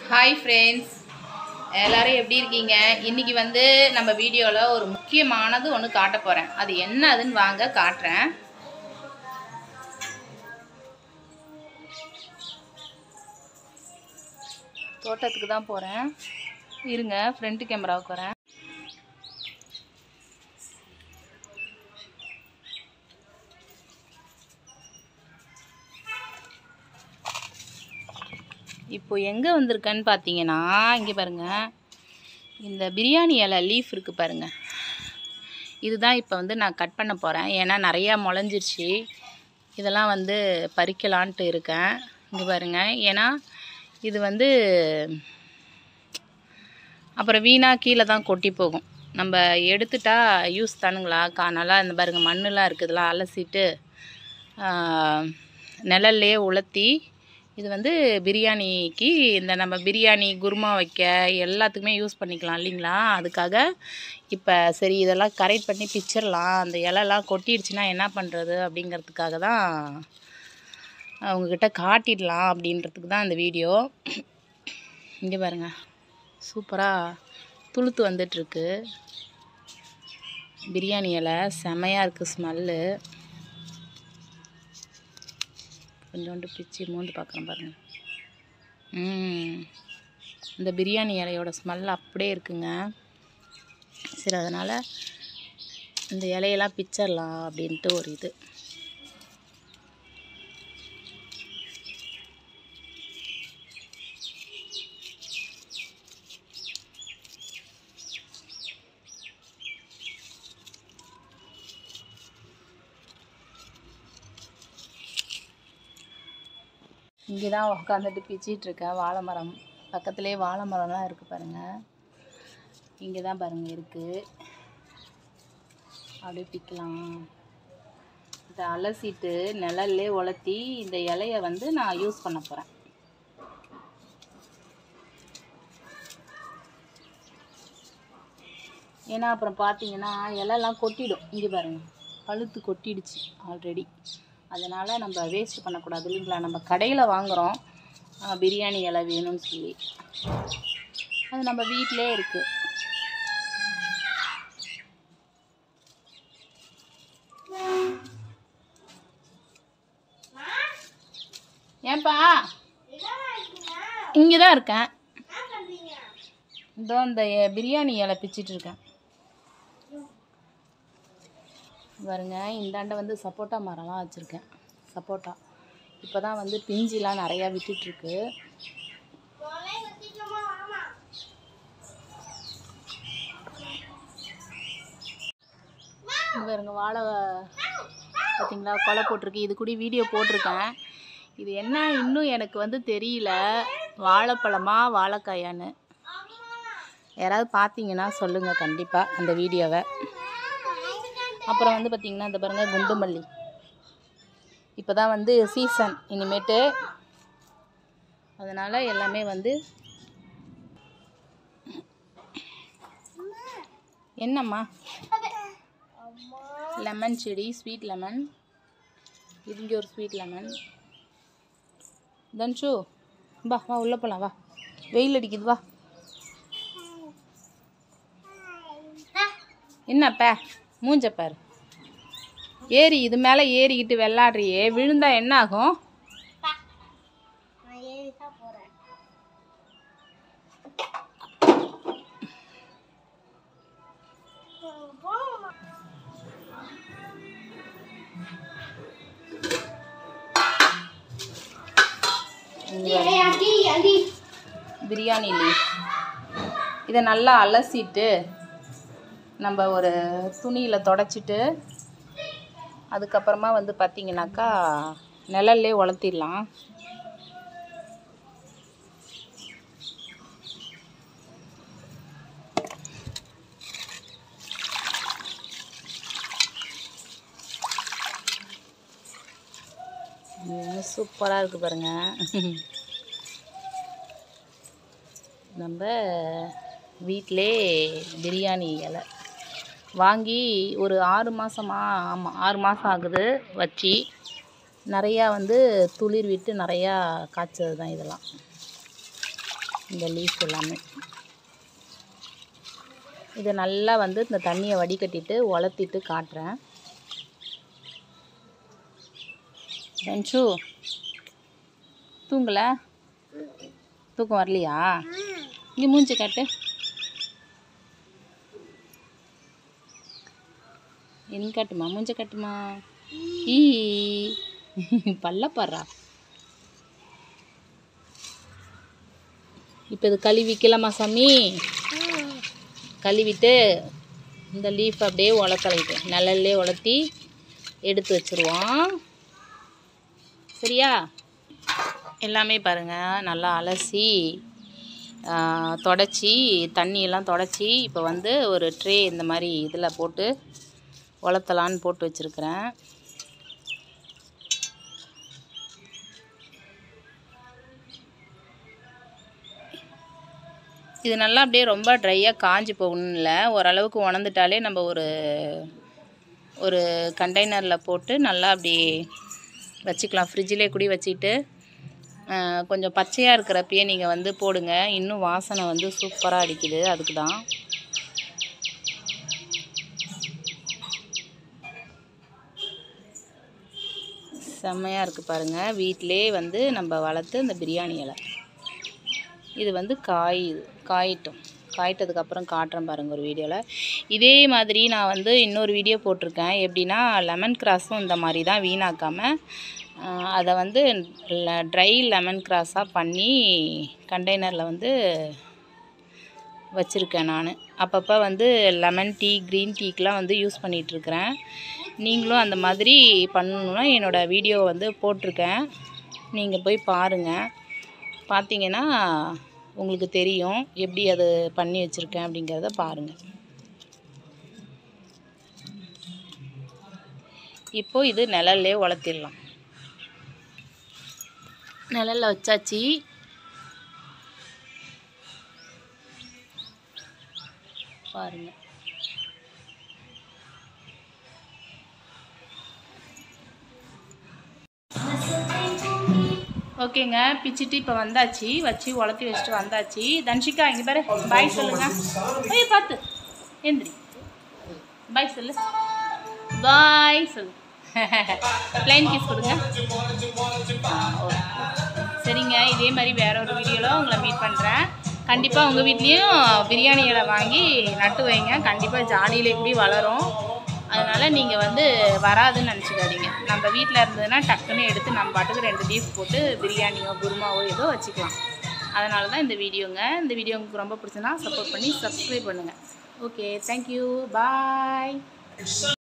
Hi friends எல்லாரும் எப்படி இருக்கீங்க இன்னைக்கு வந்து நம்ம வீடியோவில் ஒரு முக்கியமானது ஒன்று காட்ட போகிறேன் அது என்னதுன்னு வாங்க காட்டுறேன் தோட்டத்துக்கு தான் போகிறேன் இருங்க ஃப்ரண்ட் கேமராவுக்கு வரேன் இப்போ எங்கே வந்திருக்கேன்னு பார்த்தீங்கன்னா இங்கே பாருங்க இந்த பிரியாணி இலை லீஃப் இருக்குது பாருங்க இதுதான் இப்போ வந்து நான் கட் பண்ண போகிறேன் ஏன்னா நிறையா முளைஞ்சிருச்சு இதெல்லாம் வந்து பறிக்கலான்ட்டு இருக்கேன் இங்கே பாருங்க ஏன்னா இது வந்து அப்புறம் வீணாக கீழே தான் கொட்டி போகும் நம்ம எடுத்துட்டா யூஸ் தானுங்களா கா நல்லா இந்த பாருங்க மண்ணெலாம் இருக்குதுலாம் அலசிட்டு ஆஹ், நிழல்லையே உலர்த்தி இது வந்து பிரியாணிக்கு இந்த நம்ம பிரியாணி குருமா வைக்க எல்லாத்துக்குமே யூஸ் பண்ணிக்கலாம் இல்லைங்களா அதுக்காக இப்போ சரி இதெல்லாம் கரெக்ட் பண்ணி பிச்சிடலாம் அந்த இலைலாம் கொட்டிடுச்சுன்னா என்ன பண்ணுறது அப்படிங்கிறதுக்காக தான் அவங்கக்கிட்ட காட்டிடலாம் அப்படின்றதுக்கு தான் இந்த வீடியோ இங்கே பாருங்க சூப்பராக துளுத்து வந்துட்டுருக்கு பிரியாணி இலை செமையாக இருக்குது ஸ்மெல்லு கொஞ்சோண்டு பிச்சு மூந்து பார்க்குறேன் பாருங்கள் ம் இந்த பிரியாணி இலையோட ஸ்மெல் அப்படியே இருக்குங்க சரி அதனால் இந்த இலையெல்லாம் பிச்சிடலாம் அப்படின்ட்டு ஒரு இது இங்கே தான் உட்காந்துட்டு பிச்சிட்டு இருக்கேன் வாழை மரம் பக்கத்துலேயே வாழை மரம்லாம் இருக்குது பாருங்கள் இங்கே தான் பாருங்கள் இருக்குது அப்படியே பிக்கலாம் இதை அலசிட்டு நிழல்லே உலர்த்தி இந்த இலைய வந்து நான் யூஸ் பண்ண போகிறேன் ஏன்னா அப்புறம் பார்த்தீங்கன்னா இலைலாம் கொட்டிடும் இங்கே பாருங்கள் பழுத்து கொட்டிடுச்சு ஆல்ரெடி அதனால் நம்ம வேஸ்ட் பண்ணக்கூடாது இல்லைங்களா நம்ம கடையில் வாங்குகிறோம் பிரியாணி இலை வேணும்னு சொல்லி அது நம்ம வீட்டிலே இருக்குது ஏன்பா இங்கே தான் இருக்கேன் இதோ இந்த எ- பிரியாணி இலை பிச்சிட்டு இருக்கேன் பாருங்க இந்தாண்ட வந்து சப்போட்டா மரம்லாம் வச்சுருக்கேன் சப்போட்டா இப்போ தான் வந்து பிஞ்சிலாம் நிறையா விட்டுட்ருக்கு இங்கே பாருங்க வாழை பார்த்தீங்களா கொலை போட்டிருக்கு இது கூட வீடியோ போட்டிருக்கேன் இது என்ன இன்னும் எனக்கு வந்து தெரியல வாழைப்பழமா வாழைக்காயான்னு யாராவது பார்த்தீங்கன்னா சொல்லுங்கள் கண்டிப்பாக அந்த வீடியோவை அப்புறம் வந்து பார்த்திங்கன்னா இந்த பாருங்கள் குண்டு மல்லி இப்போ தான் வந்து சீசன் இனிமேட்டு அதனால் எல்லாமே வந்து என்னம்மா லெமன் செடி ஸ்வீட் லெமன் இது இங்கே ஒரு ஸ்வீட் லெமன் தன்ஷு வா வா உள்ளே போகலாம் வா வெயில் அடிக்குது வா என்னப்ப மூஞ்ச பாரு ஏறி இது மேலே ஏறிக்கிட்டு விளாடுறியே விழுந்தா என்ன ஆகும் பிரியாணி லீஃப் இதை நல்லா அலசிட்டு நம்ம ஒரு துணியில் தொடச்சிட்டு அதுக்கப்புறமா வந்து பார்த்திங்கனாக்கா நிழல்லே உலர்த்திடலாம் சூப்பராக இருக்குது பாருங்க நம்ம வீட்டிலே பிரியாணி இலை வாங்கி ஒரு ஆறு மாதமா ஆமாம் ஆறு மாதம் ஆகுது வச்சு நிறையா வந்து துளிர் விட்டு நிறையா காய்ச்சது தான் இதெல்லாம் இந்த லீஃப் எல்லாமே இதை நல்லா வந்து இந்த தண்ணியை வடிகட்டிட்டு உலர்த்திட்டு காட்டுறேன் பென்சு தூங்கல தூக்கம் வரலையா இங்கே மூஞ்சி காட்டு என்ன காட்டுமா மூஞ்ச காட்டுமா ஈ பல்ல பாடுறா இப்போ இது கழுவிக்கலாமா சாமி கழுவிட்டு இந்த லீஃப் அப்படியே உலக்கலைட்டு நிழல்லே உலர்த்தி எடுத்து வச்சுருவோம் சரியா எல்லாமே பாருங்கள் நல்லா அலசி தொடச்சி தண்ணியெல்லாம் தொடச்சி இப்போ வந்து ஒரு ட்ரே இந்த மாதிரி இதில் போட்டு உலர்த்தலான்னு போட்டு வச்சுருக்கிறேன் இது நல்லா அப்படியே ரொம்ப ட்ரையாக காஞ்சி போகணும் இல்லை ஓரளவுக்கு உணர்ந்துட்டாலே நம்ம ஒரு ஒரு கண்டெய்னரில் போட்டு நல்லா அப்படி வச்சுக்கலாம் ஃப்ரிட்ஜிலே கூட வச்சுக்கிட்டு கொஞ்சம் பச்சையாக இருக்கிறப்பயே நீங்கள் வந்து போடுங்க இன்னும் வாசனை வந்து சூப்பராக அடிக்குது அதுக்கு தான் செம்மையாக இருக்குது பாருங்கள் வீட்டிலே வந்து நம்ம வளர்த்து இந்த பிரியாணி இலை இது வந்து காய் காயிட்டும் காயிட்டதுக்கப்புறம் காட்டுறேன் பாருங்கள் ஒரு வீடியோவில் இதே மாதிரி நான் வந்து இன்னொரு வீடியோ போட்டிருக்கேன் எப்படின்னா லெமன் கிராஸும் இந்த மாதிரி தான் வீணாக்காமல் அதை வந்து ட்ரை லெமன் கிராஸாக பண்ணி கண்டெய்னரில் வந்து வச்சுருக்கேன் நான் அப்பப்போ வந்து லெமன் டீ க்ரீன் டீக்கெலாம் வந்து யூஸ் பண்ணிகிட்ருக்கிறேன் நீங்களும் அந்த மாதிரி பண்ணணுன்னா என்னோடய வீடியோ வந்து போட்டிருக்கேன் நீங்கள் போய் பாருங்கள் பார்த்தீங்கன்னா உங்களுக்கு தெரியும் எப்படி அது பண்ணி வச்சுருக்கேன் அப்படிங்கிறத பாருங்கள் இப்போது இது நிழல்லே உலர்த்திடலாம் நிழல்ல வச்சாச்சு பாருங்க ஓகேங்க பிச்சுட்டு இப்போ வந்தாச்சு வச்சு உலர்த்தி வச்சுட்டு வந்தாச்சு தன்ஷிகா இங்கே பாரு பாய் சொல்லுங்க ஐயோ பார்த்து எந்திரி பாய் சொல்லு பாய் சொல்லு ப்ளைன் கிஸ் கொடுங்க ஆ, ஓகே. சரிங்க இதே மாதிரி வேற ஒரு வீடியோவில் உங்களை மீட் பண்ணுறேன் கண்டிப்பாக உங்கள் வீட்லேயும் பிரியாணி இலை வாங்கி நட்டு வைங்க கண்டிப்பாக ஜாடியிலே கூட வளரும் அதனால் நீங்கள் வந்து வராதுன்னு நினச்சிக்காதீங்க நம்ம வீட்டில் இருந்ததுன்னா டக்குன்னு எடுத்து நம்ம பாட்டுக்கு ரெண்டு லீஃப் போட்டு பிரியாணியோ குருமாவோ ஏதோ வச்சுக்கலாம் அதனால தான் இந்த வீடியோங்க இந்த வீடியோ உங்களுக்கு ரொம்ப பிடிச்சுன்னா சப்போர்ட் பண்ணி சப்ஸ்கிரைப் பண்ணுங்கள் ஓகே தேங்க்யூ பாய்